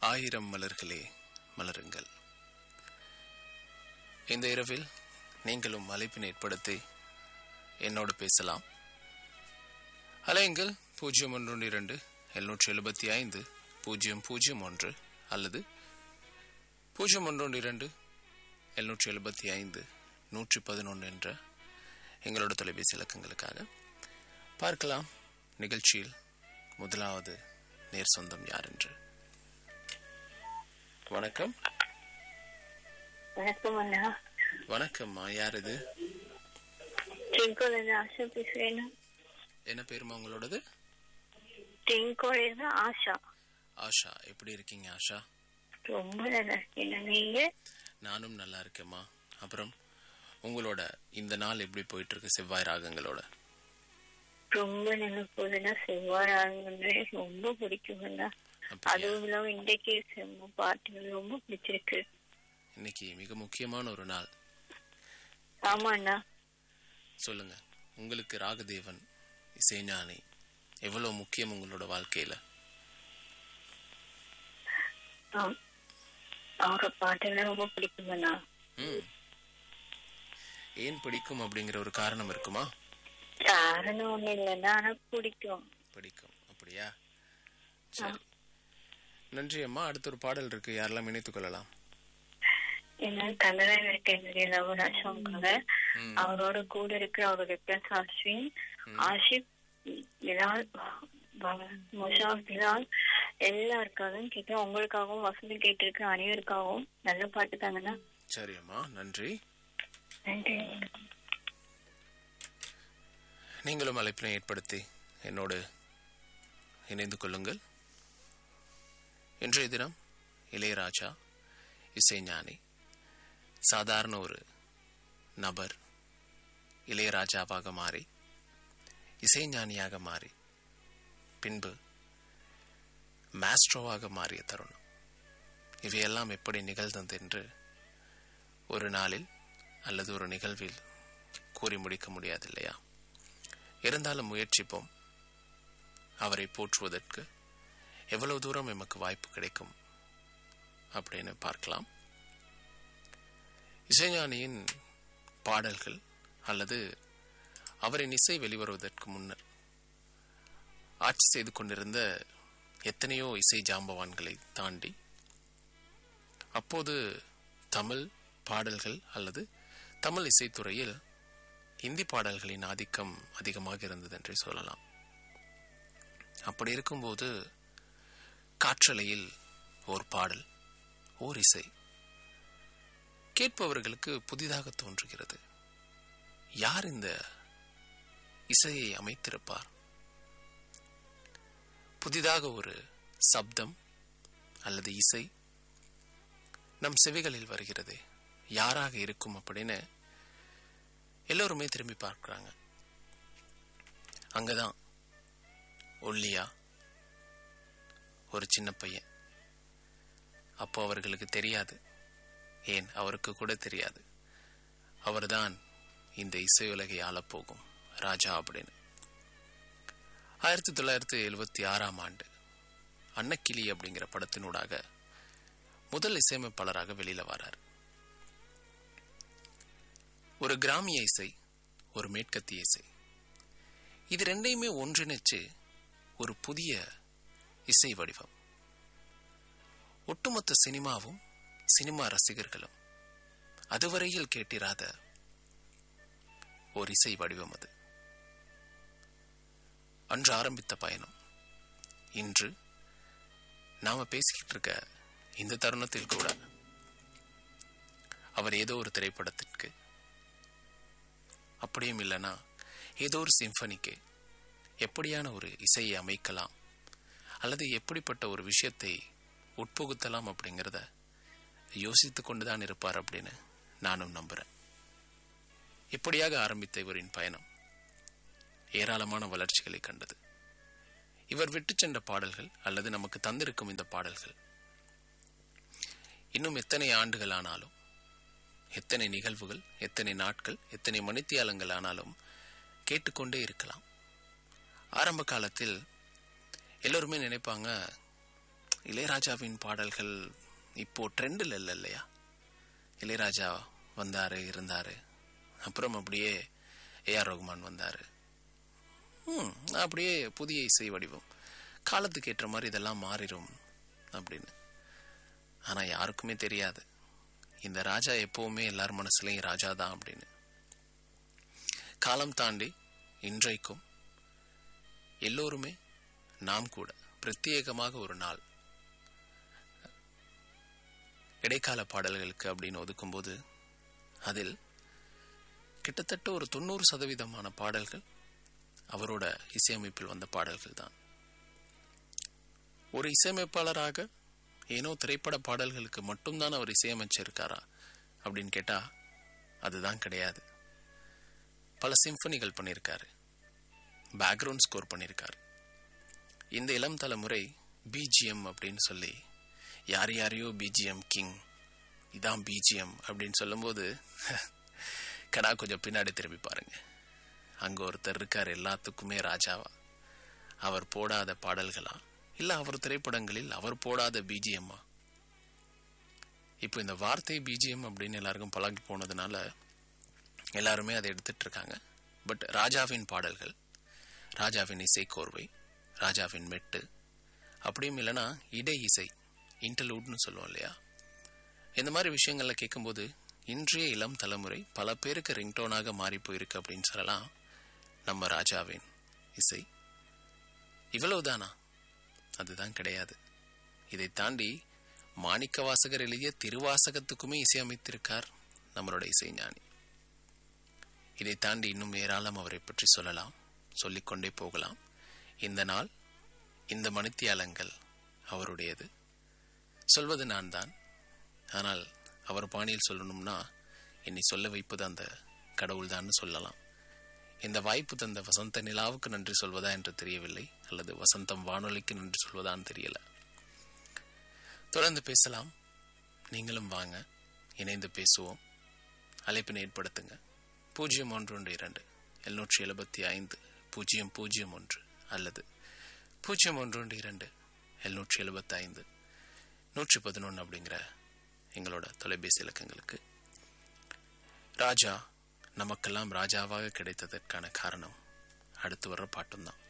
ஆயிரம் மலர்களே மலருங்கள் இந்த இரவில் நீங்களும் அழைப்பினை ஏற்படுத்தி என்னோடு பேசலாம் அலையுங்கள் பூஜ்ஜியம் ஒன்று இரண்டு எழுநூற்றி எழுபத்தி ஐந்து பூஜ்ஜியம் பூஜ்ஜியம் ஒன்று அல்லது பூஜ்ஜியம் ஒன்று இரண்டு எழுநூற்றி எழுபத்தி ஐந்து நூற்றி பதினொன்று என்ற எங்களோட தொலைபேசி இலக்கங்களுக்காக பார்க்கலாம் நிகழ்ச்சியில் முதலாவது நேர் சொந்தம் யார் என்று வணக்கம் வணக்கம் அண்ணா வணக்கம்மா யார் இது டிங்கோல இருந்து ஆஷா பேசுறேன் என்ன பேருமா உங்களோடது டிங்கோல இருந்து ஆஷா ஆஷா எப்படி இருக்கீங்க ஆஷா ரொம்ப நல்லா இருக்கேன் நீங்க நானும் நல்லா இருக்கேம்மா அப்புறம் உங்களோட இந்த நாள் எப்படி போயிட்டு இருக்கு செவ்வாய் ராகங்களோட ரொம்ப நல்ல போதுன்னா செவ்வாறாங்கன்னு ரொம்ப பிடிக்கும்ண்ணா அப்படியா அதுவும் இல்லாம இன்றைக்கு செம்ம பாட்டுகள் ரொம்ப பிடிச்சிருக்கு இன்னைக்கு மிக முக்கியமான ஒரு நாள் ஆமாண்ணா சொல்லுங்க உங்களுக்கு ராகதேவன் இசைஞானி எவ்வளவு முக்கியம் உங்களோட வாழ்க்கையில ஆம். அவங்க பாட்டெல்லாம் ரொம்ப பிடிக்குமண்ணா ம் ஏன் பிடிக்கும் அப்படிங்கிற ஒரு காரணம் இருக்குமா காரணம் ஒண்ணும் இல்லைன்னா ஆனா பிடிக்கும் பிடிக்கும் அப்படியா சரி நன்றி அம்மா அடுத்த ஒரு பாடல் இருக்கு யாரெல்லாம் இணைத்துக் கொள்ளலாம் ஏன்னா கன்னடா இருக்க என்னுடைய லவராஜாங்க ம். அவரோட கூட இருக்கிற அவருடைய பிளஸ் அஸ்வின் ஆஷிப் பிலால் முஷாப் பிலால் எல்லாருக்காகவும் கேட்டேன் உங்களுக்காகவும் வசதி கேட்டிருக்க அனைவருக்காகவும் நல்ல பாட்டு தாங்கண்ணா சரி அம்மா நன்றி நன்றி நீங்களும் அழைப்பினை ஏற்படுத்தி என்னோடு இணைந்து கொள்ளுங்கள் இன்றைய தினம் இளையராஜா இசைஞானி சாதாரண ஒரு நபர் இளையராஜாவாக மாறி இசைஞானியாக மாறி பின்பு மாஸ்ட்ரோவாக மாறிய தருணம் இவையெல்லாம் எப்படி நிகழ்ந்தது என்று ஒரு நாளில் அல்லது ஒரு நிகழ்வில் கூறி முடிக்க முடியாது இல்லையா இருந்தாலும் முயற்சிப்போம் அவரை போற்றுவதற்கு எவ்வளவு தூரம் எமக்கு வாய்ப்பு கிடைக்கும் அப்படின்னு பார்க்கலாம் இசைஞானியின் பாடல்கள் அல்லது அவரின் இசை வெளிவருவதற்கு முன்னர் ஆட்சி செய்து கொண்டிருந்த எத்தனையோ இசை ஜாம்பவான்களை தாண்டி அப்போது தமிழ் பாடல்கள் அல்லது தமிழ் இசைத்துறையில் இந்தி பாடல்களின் ஆதிக்கம் அதிகமாக இருந்தது என்றே சொல்லலாம் அப்படி இருக்கும்போது காற்றலையில் ஓர் பாடல் ஓர் இசை கேட்பவர்களுக்கு புதிதாக தோன்றுகிறது யார் இந்த இசையை அமைத்திருப்பார் புதிதாக ஒரு சப்தம் அல்லது இசை நம் செவிகளில் வருகிறது யாராக இருக்கும் அப்படின்னு எல்லோருமே திரும்பி பார்க்குறாங்க அங்கதான் ஒல்லியா ஒரு சின்ன பையன் அப்போ அவர்களுக்கு தெரியாது ஏன் அவருக்கு கூட தெரியாது அவர்தான் இந்த இசையுலகை ஆளப்போகும் ராஜா அப்படின்னு ஆயிரத்தி தொள்ளாயிரத்தி எழுபத்தி ஆறாம் ஆண்டு அன்னக்கிளி அப்படிங்கிற படத்தினூடாக முதல் இசையமைப்பாளராக வெளியில வரார் ஒரு கிராமிய இசை ஒரு மேற்கத்திய இசை இது ரெண்டையுமே ஒன்றிணைச்சு ஒரு புதிய இசை வடிவம் ஒட்டுமொத்த சினிமாவும் சினிமா ரசிகர்களும் அதுவரையில் கேட்டிராத ஒரு இசை வடிவம் அது அன்று ஆரம்பித்த பயணம் இன்று நாம பேசிக்கிட்டு இருக்க இந்த தருணத்தில் கூட அவர் ஏதோ ஒரு திரைப்படத்திற்கு அப்படியும் இல்லைனா ஏதோ ஒரு சிம்பனிக்கு எப்படியான ஒரு இசையை அமைக்கலாம் அல்லது எப்படிப்பட்ட ஒரு விஷயத்தை உட்புகுத்தலாம் அப்படிங்கிறத யோசித்து கொண்டுதான் இருப்பார் அப்படின்னு நானும் நம்புறேன் இப்படியாக ஆரம்பித்த இவரின் பயணம் ஏராளமான வளர்ச்சிகளை கண்டது இவர் விட்டு சென்ற பாடல்கள் அல்லது நமக்கு தந்திருக்கும் இந்த பாடல்கள் இன்னும் எத்தனை ஆண்டுகள் ஆனாலும் எத்தனை நிகழ்வுகள் எத்தனை நாட்கள் எத்தனை மணித்தியாலங்கள் ஆனாலும் கேட்டுக்கொண்டே இருக்கலாம் ஆரம்ப காலத்தில் எல்லோருமே நினைப்பாங்க இளையராஜாவின் பாடல்கள் இப்போ ட்ரெண்டில் இல்லை இல்லையா இளையராஜா வந்தாரு இருந்தாரு அப்புறம் அப்படியே ஏஆர் ரகுமான் வந்தாரு ம் அப்படியே புதிய இசை வடிவம் காலத்துக்கு ஏற்ற மாதிரி இதெல்லாம் மாறிடும் அப்படின்னு ஆனா யாருக்குமே தெரியாது இந்த ராஜா எப்பவுமே எல்லார் மனசுலயும் ராஜா தான் அப்படின்னு காலம் தாண்டி இன்றைக்கும் எல்லோருமே நாம் கூட பிரத்யேகமாக ஒரு நாள் இடைக்கால பாடல்களுக்கு அப்படின்னு ஒதுக்கும்போது அதில் கிட்டத்தட்ட ஒரு தொண்ணூறு சதவீதமான பாடல்கள் அவரோட இசையமைப்பில் வந்த பாடல்கள் தான் ஒரு இசையமைப்பாளராக ஏனோ திரைப்பட பாடல்களுக்கு மட்டும்தான் அவர் இசையமைச்சிருக்காரா அப்படின்னு கேட்டா அதுதான் கிடையாது பல சிம்பனிகள் பண்ணியிருக்காரு பேக்ரவுண்ட் ஸ்கோர் பண்ணியிருக்காரு இந்த இளம் தலைமுறை பிஜிஎம் அப்படின்னு சொல்லி யார் யாரையோ பிஜிஎம் கிங் இதான் பிஜிஎம் அப்படின்னு சொல்லும்போது கடா கொஞ்சம் பின்னாடி திரும்பி பாருங்க அங்க ஒருத்தர் இருக்கார் எல்லாத்துக்குமே ராஜாவா அவர் போடாத பாடல்களா இல்ல அவர் திரைப்படங்களில் அவர் போடாத பிஜிஎம்மா இப்போ இந்த வார்த்தை பிஜிஎம் அப்படின்னு எல்லாருக்கும் பழகி போனதுனால எல்லாருமே அதை எடுத்துட்டு இருக்காங்க பட் ராஜாவின் பாடல்கள் ராஜாவின் இசைக்கோர்வை ராஜாவின் மெட்டு அப்படியும் இல்லைன்னா இடை இசை இன்டர்லூட்னு சொல்லுவோம் இல்லையா இந்த மாதிரி விஷயங்கள்ல கேட்கும்போது இன்றைய இளம் தலைமுறை பல பேருக்கு ரிங்டோனாக மாறி போயிருக்கு அப்படின்னு சொல்லலாம் நம்ம ராஜாவின் இசை இவ்வளவுதானா அதுதான் கிடையாது இதை தாண்டி மாணிக்க வாசகர் எழுதிய திருவாசகத்துக்குமே இசையமைத்திருக்கார் நம்மளோட இசைஞானி இதை தாண்டி இன்னும் ஏராளம் அவரை பற்றி சொல்லலாம் சொல்லிக்கொண்டே போகலாம் இந்த நாள் இந்த மணித்தியாலங்கள் அவருடையது சொல்வது நான் தான் ஆனால் அவர் பாணியில் சொல்லணும்னா என்னை சொல்ல வைப்பது அந்த கடவுள்தான்னு சொல்லலாம் இந்த வாய்ப்பு தந்த வசந்த நிலாவுக்கு நன்றி சொல்வதா என்று தெரியவில்லை அல்லது வசந்தம் வானொலிக்கு நன்றி சொல்வதான்னு தெரியல தொடர்ந்து பேசலாம் நீங்களும் வாங்க இணைந்து பேசுவோம் அழைப்பினை ஏற்படுத்துங்க பூஜ்ஜியம் ஒன்று ஒன்று இரண்டு எழுநூற்றி எழுபத்தி ஐந்து பூஜ்ஜியம் பூஜ்ஜியம் ஒன்று அல்லது பூஜ்ஜியம் ஒன்று ஒன்று இரண்டு எழுநூற்றி எழுபத்தி ஐந்து நூற்றி பதினொன்று அப்படிங்கிற எங்களோட தொலைபேசி இலக்கங்களுக்கு ராஜா நமக்கெல்லாம் ராஜாவாக கிடைத்ததற்கான காரணம் அடுத்து வர்ற பாட்டும் தான்